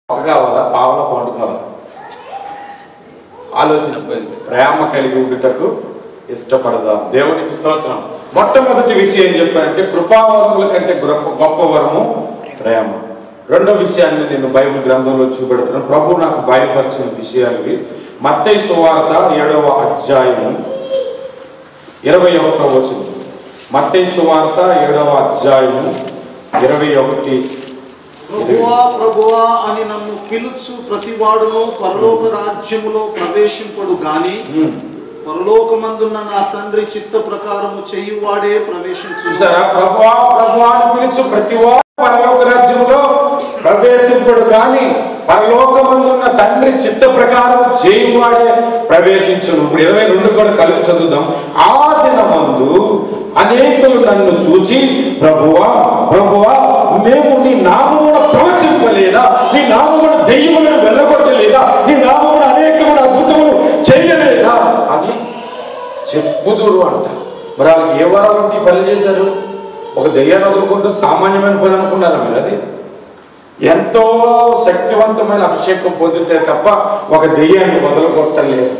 ఒక కావాలా పావల పండు కావాలా ఆలోచించుకోండి ప్రేమ కలిగి ఉండుటకు ఇష్టపడదాం దేవునికి స్తోత్రం మొట్టమొదటి విషయం ఏం చెప్పానంటే కృపావరముల కంటే గొప్ప గొప్ప వరము ప్రేమ రెండో విషయాన్ని నేను బైబిల్ గ్రంథంలో చూపెడుతున్నాను ప్రభు నాకు బయలుపరిచిన విషయాలు ఇవి మత్తయి సువార్త ఏడవ అధ్యాయము ఇరవై ఒకటో వచ్చింది మత్తయి సువార్త ఏడవ అధ్యాయము ఇరవై ఒకటి ప్రభువా ప్రభువా అని నన్ను పిలుచు ప్రతివాడును పరలోక రాజ్యములో ప్రవేశింపడు గాని ఉమ్. పరలోకమందున్న నా తండ్రి చిత్త ప్రకారము చేయువాడే ప్రవేశించు చూసారా ప్రభువా ప్రభువా అని పిలుచు ప్రతి వాడు పరలోక రాజ్యంలో ప్రవేశింపడు కానీ పరలోకమందున్న తండ్రి చిత్త ప్రకారం చేయువాడే ప్రవేశించును ఇప్పుడు ఇరవై రెండు కూడా కలిపి చదువుదాం ఆ దినమందు అనేకులు నన్ను చూచి ప్రభువా ప్రభువా మేము నీ నామమున ప్రవచింపలేదా నీ నామమున దెయ్యములను వెళ్ళగొట్టలేదా నీ నామమున అనేకమైన అద్భుతములు చేయలేదా అని చెప్పుదురు అంట మరి వాళ్ళకి ఏ వరం వంటి పని చేశారు ఒక దెయ్యాన్ని వదులుకుంటూ సామాన్యమైన పని అనుకున్నారా మీరు అది ఎంతో శక్తివంతమైన అభిషేకం పొందితే తప్ప ఒక దెయ్యాన్ని వదలగొట్టలేదు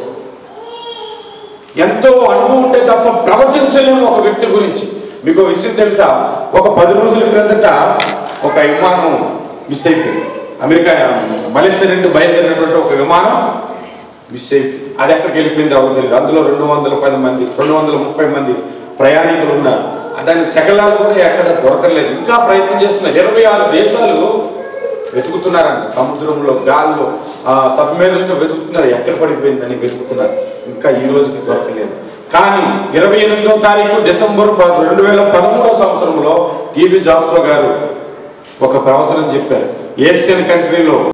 ఎంతో అనుభవం ఉంటే తప్ప ప్రవచించలేము ఒక వ్యక్తి గురించి మీకు ఒక విషయం తెలుసా ఒక పది రోజుల క్రిందట ఒక విమానం మిస్ అయిపోయింది అమెరికా మలేషియా నుండి బయలుదేరినటువంటి ఒక విమానం మిస్ అయిపోయింది అది ఎక్కడికి వెళ్ళిపోయింది ఎవరు తెలియదు అందులో రెండు వందల పది మంది రెండు వందల ముప్పై మంది ప్రయాణికులు ఉన్నారు దాని శకలాలు కూడా ఎక్కడ దొరకలేదు ఇంకా ప్రయత్నం చేస్తున్నారు ఇరవై ఆరు దేశాలు వెతుకుతున్నారంట సముద్రంలో గాల్లో సబ్మెరీన్తో వెతుకుతున్నారు ఎక్కడ పడిపోయిందని వెతుకుతున్నారు ఇంకా ఈ రోజుకి దొరకలేదు కానీ ఇరవై ఎనిమిదో తారీఖు డిసెంబర్ ప- రెండు వేల పదమూడవ సంవత్సరంలో టీబీ జాస్వా గారు ఒక ప్రవచనం చెప్పారు ఏషియన్ కంట్రీలో